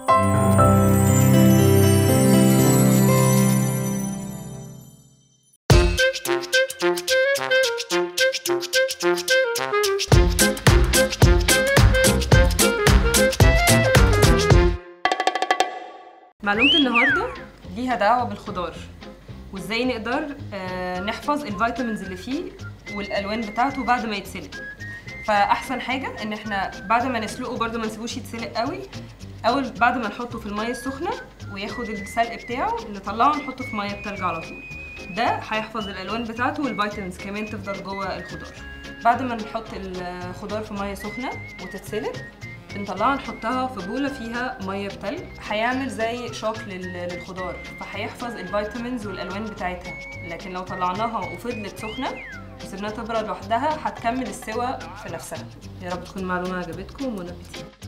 معلومة النهاردة ليها دعوة بالخضار وازاي نقدر آه، نحفظ الفيتامينز اللي فيه والالوان بتاعته بعد ما يتسلق فاحسن حاجة ان احنا بعد ما نسلقه برضه ما نسيبوش يتسلق قوي اول بعد ما نحطه في المية السخنة وياخد السلق بتاعه نطلعه نحطه في مية بتلج على طول ده هيحفظ الالوان بتاعته والفيتامينز كمان تفضل جوه الخضار بعد ما نحط الخضار في ميه سخنه وتتسلق بنطلعها نحطها في بوله فيها ميه بتلج هيعمل زي شوك لل- للخضار فهيحفظ الفيتامينز والالوان بتاعتها لكن لو طلعناها وفضلت سخنه وسيبناها تبرد لوحدها هتكمل السوا في نفسها يا رب تكون المعلومه عجبتكم ونبتين